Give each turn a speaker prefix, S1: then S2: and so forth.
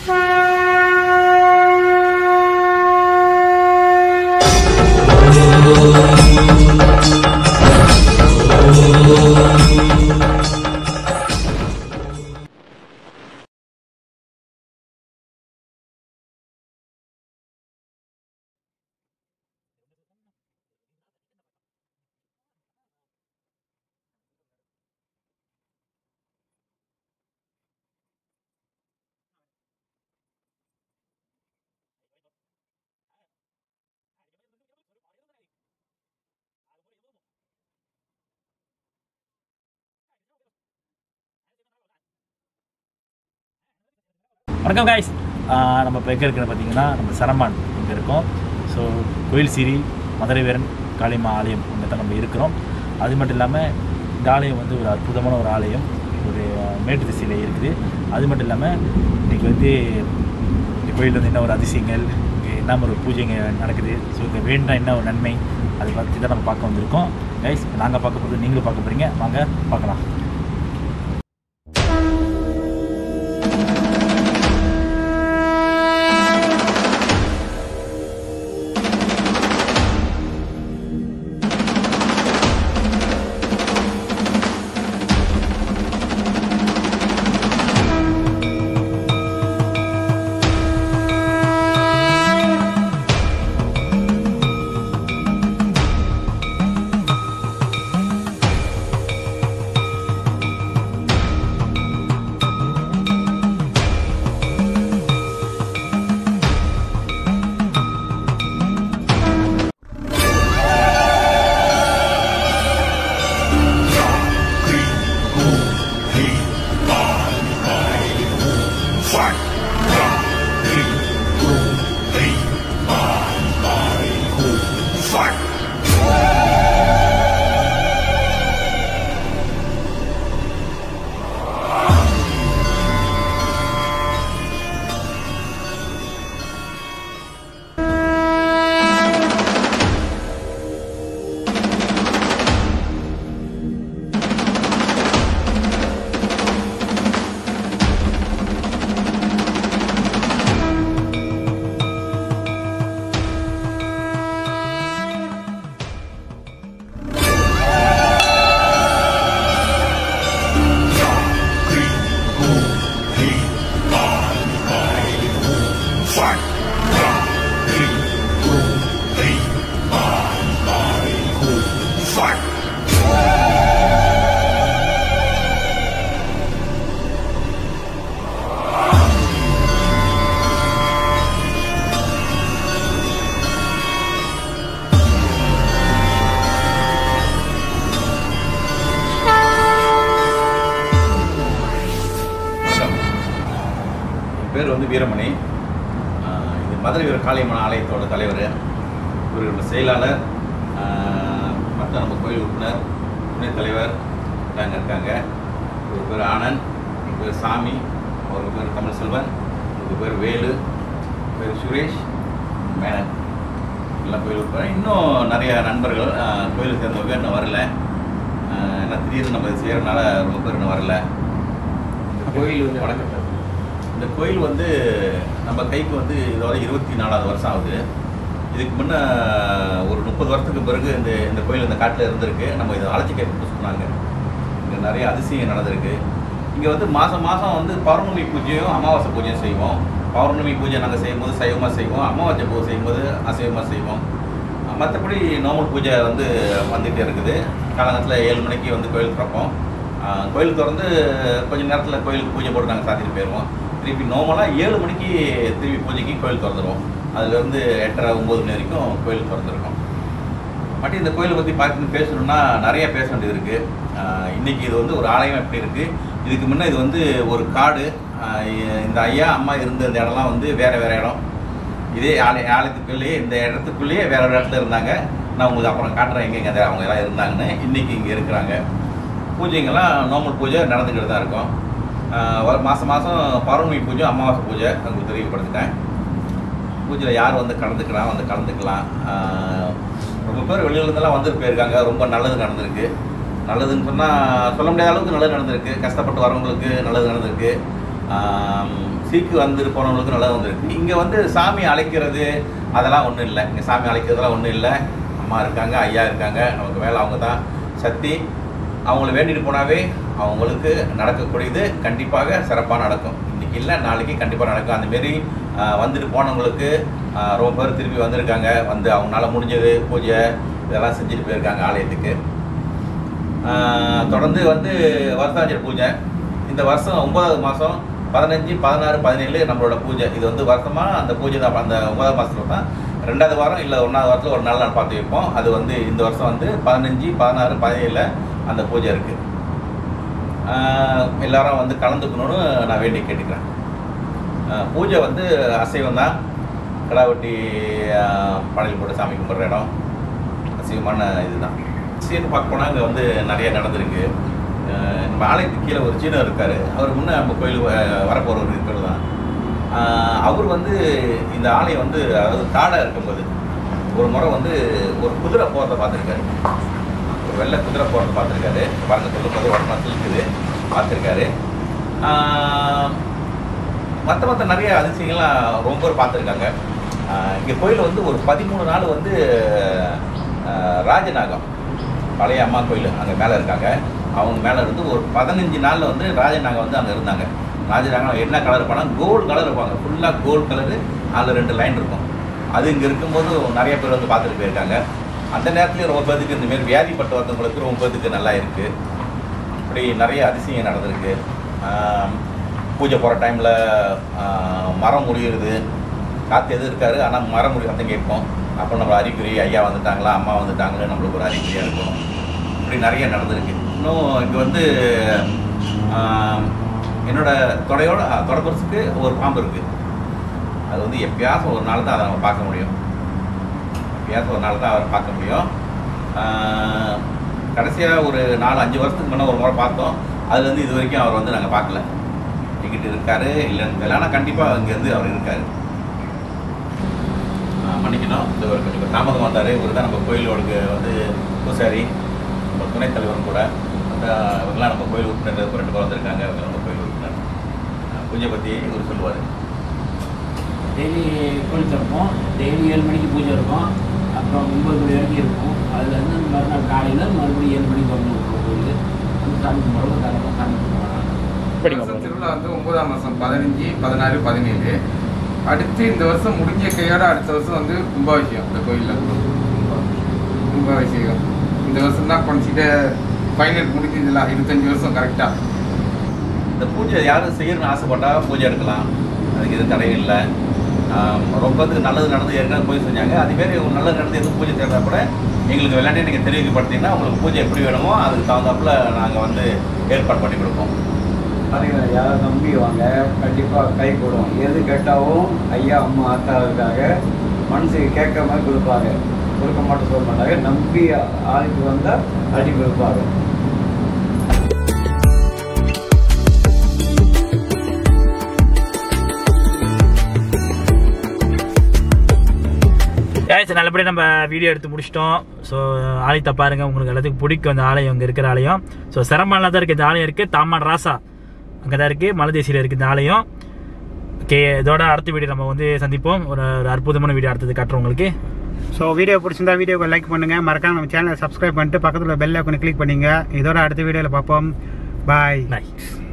S1: வணக்கம் காய்ஸ் நம்ம இப்போ எங்கே இருக்கிற பார்த்தீங்கன்னா நம்ம சரமான் இங்கே இருக்கோம் ஸோ கோயில் சிரி மதுரை வீரன் காளியம்மா ஆலயம் இங்கே தான் நம்ம இருக்கிறோம் அது மட்டும் இல்லாமல் இந்த ஆலயம் வந்து ஒரு அற்புதமான ஒரு ஆலயம் ஒரு மேட்டு திசையில் இருக்குது அது மட்டும் இல்லாமல் இன்றைக்கி வந்து இந்த கோயிலில் வந்து என்ன ஒரு அதிசயங்கள் இங்கே என்ன ஒரு பூஜைங்க நடக்குது ஸோ இங்கே வேண்டாம் என்ன ஒரு நன்மை அதை பற்றி தான் நம்ம பார்க்க வந்திருக்கோம் கைஸ் நாங்கள் பார்க்க போகிறது நீங்களும் பார்க்க போகிறீங்க வாங்க பார்க்கலாம்
S2: வணக்கம் என் பேர் வந்து வீரமணி ஆஹ் இது மதுரை வீர காளியம்மன் ஆலயத்தோட தலைவர் இவரோட செயலாளர் ஆஹ் மற்ற நம்ம கோயில் உறுப்பினர் துணைத் தலைவர் நாங்கள் இருக்காங்க ஒரு பேர் ஆனந்த் ஒரு பேர் சாமி ஒரு பேர் தமிழ் செல்வன் ஒரு பேர் வேலு பேர் சுரேஷ் மேனன் எல்லாம் கோயில் உறுப்பினர் இன்னும் நிறைய நண்பர்கள் ஆஹ் கோயிலுக்கு சேர்ந்தவங்க இன்னும் வரல ஆஹ் ஏன்னா திடீர்னு நம்ம இது செய்கிறதுனால ரொம்ப பேர் இன்னும் வரல இந்த கோயில் வந்து வணக்கம் இந்த கோயில் வந்து நம்ம கைக்கு வந்து இதோட இருபத்தி நாலாவது வருஷம் ஆகுது இதுக்கு முன்ன ஒரு முப்பது வருஷத்துக்கு பிறகு இந்த இந்த கோயில் இந்த காட்டில் இருந்திருக்கு நம்ம இதை அழைச்சி கேட்க சொன்னாங்க இங்கே நிறைய அதிசயம் நடந்திருக்கு இங்கே வந்து மாதம் மாதம் வந்து பௌர்ணமி பூஜையும் அமாவாசை பூஜையும் செய்வோம் பௌர்ணமி பூஜை நாங்கள் செய்யும்போது சைவமாக செய்வோம் அமாவாசை பூஜை செய்யும்போது அசைவமாக செய்வோம் மற்றபடி நார்மல் பூஜை வந்து வந்துகிட்டே இருக்குது காலங்கத்தில் ஏழு மணிக்கு வந்து கோயில் திறப்போம் ஆஹ் கோயில் திறந்து கொஞ்ச நேரத்தில் கோயிலுக்கு பூஜை போட்டு நாங்கள் சாத்திட்டு போயிடுவோம் திருப்பி நார்மலாக ஏழு மணிக்கு திருப்பி பூஜைக்கு கோயில் திறந்துருவோம் அதுலேருந்து எட்டரை ஒம்பது மணி வரைக்கும் கோயில் திறந்துருக்கோம் மட்டும் இந்த கோயிலை பற்றி பார்த்து பேசணும்னா நிறைய பேச வேண்டியது இருக்குது இன்றைக்கி இது வந்து ஒரு ஆலயம் எப்படி இருக்குது இதுக்கு முன்னே இது வந்து ஒரு காடு ஆஹ் இந்த ஐயா அம்மா இருந்த இந்த இடம்லாம் வந்து வேறு வேறு இடம் இதே ஆலய ஆலயத்துக்குள்ளேயே இந்த இடத்துக்குள்ளேயே வேற ஒரு இடத்துல இருந்தாங்க நான் உங்களுக்கு அப்புறம் காட்டுறேன் எங்கெங்க அந்த அவங்க எல்லாம் இருந்தாங்கன்னு இன்னைக்கு இங்கே இருக்கிறாங்க பூஜைங்கெல்லாம் நார்மல் பூஜை நடந்துக்கிட்டு தான் இருக்கும் ஆஹ் ஒரு மாதம் மாதம் பௌர்ணமி பூஜை அமாவாசை பூஜை உங்களுக்கு தெரியப்படுத்திட்டேன் பூஜையில் யார் வந்து கலந்துக்கலாம் வந்து கலந்துக்கலாம் ஆஹ் ரொம்ப பேர் வெளியில இருந்தெல்லாம் வந்துட்டு போயிருக்காங்க ரொம்ப நல்லது நடந்திருக்கு நல்லதுன்னு சொன்னால் சொல்ல முடியாத அளவுக்கு நல்லது நடந்திருக்கு கஷ்டப்பட்டு வரவங்களுக்கு நல்லது நடந்திருக்கு சீக்கு வந்து போனவங்களுக்கு நல்லா வந்திருக்கு இங்கே வந்து சாமி அழைக்கிறது அதெல்லாம் ஒன்றும் இல்லை இங்கே சாமி அழைக்கிறதுலாம் ஒன்றும் இல்லை அம்மா இருக்காங்க ஐயா இருக்காங்க நமக்கு மேலே அவங்க தான் சக்தி அவங்கள வேண்டிட்டு போனாவே அவங்களுக்கு நடக்கக்கூடியது கண்டிப்பாக சிறப்பாக நடக்கும் இன்னைக்கு இல்லை நாளைக்கு கண்டிப்பாக நடக்கும் அந்தமாரி வந்துட்டு போனவங்களுக்கு ஆஹ், ரொம்ப பேர் திருப்பி வந்திருக்காங்க வந்து அவங்களால முடிஞ்சது பூஜை இதெல்லாம் செஞ்சுட்டு போயிருக்காங்க ஆலயத்துக்கு ஆஹ், தொடர்ந்து வந்து வருஷாஞ்சலி பூஜை இந்த வருஷம் ஒன்பதாவது மாதம் பதினஞ்சு பதினாறு பதினேழு நம்மளோட பூஜை இது வந்து வருஷமாக அந்த பூஜை தான் அந்த ஒன்பதாவது மாதத்துல தான் ரெண்டாவது வாரம் இல்லை ஒன்றாவது வாரத்தில் ஒரு நாள் நாள் பார்த்து வைப்போம் அது வந்து இந்த வருஷம் வந்து பதினஞ்சு பதினாறு பதினேழில் அந்த பூஜை இருக்குது எல்லாரும் வந்து கலந்துக்கணும்னு நான் வேண்டி கேட்டுக்கிறேன் ஆஹ் பூஜை வந்து அசைவம் தான் கடாவட்டி படையல் போட்டு சாமி கும்பிட்ற இடம் அசைவமான இதுதான் சீன் பார்க்க போனால் இங்கே வந்து நிறைய நடந்திருக்கு ஆஹ் நம்ம ஆலயத்துக்கு கீழே ஒரு சீனர் இருக்கார் அவர் முன்னே நம்ம கோயில் வரப்போகிற ஒரு இருக்கிறது தான் ஆஹ் அவர் வந்து இந்த ஆலயம் வந்து அதாவது காடாக இருக்கும்போது ஒரு முறை வந்து ஒரு குதிரை போகிறத பார்த்துருக்காரு ஒரு வெள்ளை குதிரை போகிறத பார்த்துருக்காரு பாருங்க சொல்லும்போது உடனே இருக்குது பார்த்துருக்காரு மற்ற மற்ற நிறைய அதிசயங்கள்லாம் ரொம்ப பேர் பார்த்துருக்காங்க இங்கே கோயில் வந்து ஒரு பதிமூணு நாள் வந்து ஆஹ், ராஜநாகம் பழைய அம்மா கோயில் அங்கே மேலே இருக்காங்க அவங்க மேலே இருந்து ஒரு பதினஞ்சு நாளில் வந்து ராஜநாகம் வந்து அங்கே இருந்தாங்க ராஜநாகம் என்ன கலர் இருப்பாங்க கோல்டு கலர் இருப்பாங்க ஃபுல்லாக கோல்டு கலரு அதில் ரெண்டு லைன் இருக்கும் அது இங்கே இருக்கும்போது நிறைய பேர் வந்து பார்த்துட்டு போயிருக்காங்க அந்த நேரத்துலேயும் ரொம்ப பேருக்கு இந்த மாதிரி வியாதிப்பட்டு வந்தவங்களுக்கு ரொம்ப பேருக்கு நல்லா இருக்குது இப்படி நிறைய அதிசயம் நடந்திருக்கு ஆம், பூஜை போகிற டைமில் மரம் முடியுறது காற்று எது இருக்காரு ஆனால் மரம் முடி சத்தம் கேட்கும் அப்போ நம்ம அறிகுறி ஐயா வந்துட்டாங்களா அம்மா வந்துட்டாங்களே நம்மளுக்கு ஒரு அறிகுறியாக இருக்கும் இப்படி நிறைய நடந்திருக்கு இன்னும் இங்கே வந்து ஆம், என்னோட தொடையோட தொடப்பரசுக்கு ஒரு பாம்பு இருக்குது அது வந்து எப்பயாச்சும் ஒரு நாள் தான் அதை நம்ம பார்க்க முடியும் எப்பயாச்சும் ஒரு நாள் தான் அவரை பார்க்க முடியும் கடைசியாக ஒரு நாலு அஞ்சு வருஷத்துக்கு முன்னே ஒரு முறை பார்த்தோம் அதுலேருந்து இது வரைக்கும் அவர் வந்து நாங்கள் பார்க்கல டிக்கெட் இருக்காரு இல்லைன்னு தெரியல ஆனால் கண்டிப்பாக இங்கேருந்து அவர் இருக்காரு ஆஹ் மன்னிக்கணும் இந்த ஒரு கொஞ்சம் தாமதம் வந்தார் இவர் தான் நம்ம கோயிலோட வந்து பூசாரி நம்ம துணைத் தலைவரும் கூட அந்த இவங்கெல்லாம் நம்ம கோயில் உறுப்பினர் ரெண்டு பேர் வந்திருக்காங்க இவங்க நம்ம கோயில் உறுப்பினர் ஆஹ் பூஜை பற்றி இவர் சொல்லுவார்
S3: டெய்லி கோயில் திறப்போம் டெய்லி ஏழு மணிக்கு பூஜை இருக்கும் அப்புறம் ஒன்பது மணி வரைக்கும் இருக்கும் அதுலேருந்து மறுநாள் காலையில் மறுபடியும் ஏழு மணிக்கு வந்து விட்டுருவோம் கோயில் வந்து சாமி கும்பிடுவோம் தரப்போம் சாமி கும்பிடுவாங்க
S4: வருஷம் திருவிழா வந்து ஒன்பதாம் மாதம் பதினஞ்சு பதினாறு பதினேழு அடுத்து இந்த வருஷம் முடிஞ்ச கையோட அடுத்த வருஷம் வந்து கும்பாபிஷேகம் இந்த கோயிலில் கும்பாபிஷேகம் இந்த வருஷம் தான் கொஞ்சம் ஃபைனல் முடிஞ்சதுல இருபத்தஞ்சி வருஷம் கரெக்டாக
S2: இந்த பூஜை யாரும் செய்யணும்னு ஆசைப்பட்டா பூஜை எடுக்கலாம் அதுக்கு எதுவும் தடை இல்லை ஆம், ரொம்ப இதுக்கு நல்லது நடந்து ஏற்கனவே பூஜை செஞ்சாங்க அதேமாரி ஒரு நல்லது நடந்து எதுவும் பூஜை செய்யறதா கூட எங்களுக்கு விளையாட்டே நீங்கள் தெரிவிக்கப்படுத்தீங்கன்னா உங்களுக்கு பூஜை எப்படி வேணுமோ அதுக்கு தகுந்தாப்புல நாங்கள் வந்து ஏற்பாடு பண்ணி கொடுப்போம்
S5: பாத்தீங்களா யாரும் நம்பி வாங்க கண்டிப்பாக கை கூடும் எது கேட்டாவும் ஐயா அம்மா ஆத்தாவுக்காக மனசுக்கு கேட்குற மாதிரி கொடுப்பாங்க கொடுக்க மாட்டேன் சொல்ல மாட்டாங்க நம்பி ஆளுக்கு வந்தால் அடி கொடுப்பாங்க
S1: guys நல்லபடியாக நம்ம வீடியோ எடுத்து முடிச்சிட்டோம் ஸோ ஆலயத்தை பாருங்க உங்களுக்கு எல்லாத்துக்கும் பிடிக்கும் அந்த ஆலயம் அங்கே இருக்கிற ஆலயம் ஸோ சிரமம்லாம் தான் இருக்குது இந்த ஆலயம் இருக்குது தாமான் ராசா அங்கே தான் இருக்குது மலதேசியில் இருக்குது இந்த ஆலயம் ஓகே இதோட அடுத்த வீடியோ நம்ம வந்து சந்திப்போம் ஒரு ஒரு அற்புதமான வீடியோ அடுத்தது காட்டுறோம் உங்களுக்கு
S6: ஸோ வீடியோ பிடிச்சிருந்தா வீடியோக்கு லைக் பண்ணுங்க மறக்காம நம்ம சேனலை சப்ஸ்கிரைப் பண்ணிட்டு பக்கத்தில் பெல் ஐக்கனை கிளிக் பண்ணுங்க இதோட அடுத்த வீடியோவில் பார்ப்போம் பாய்
S1: பாய்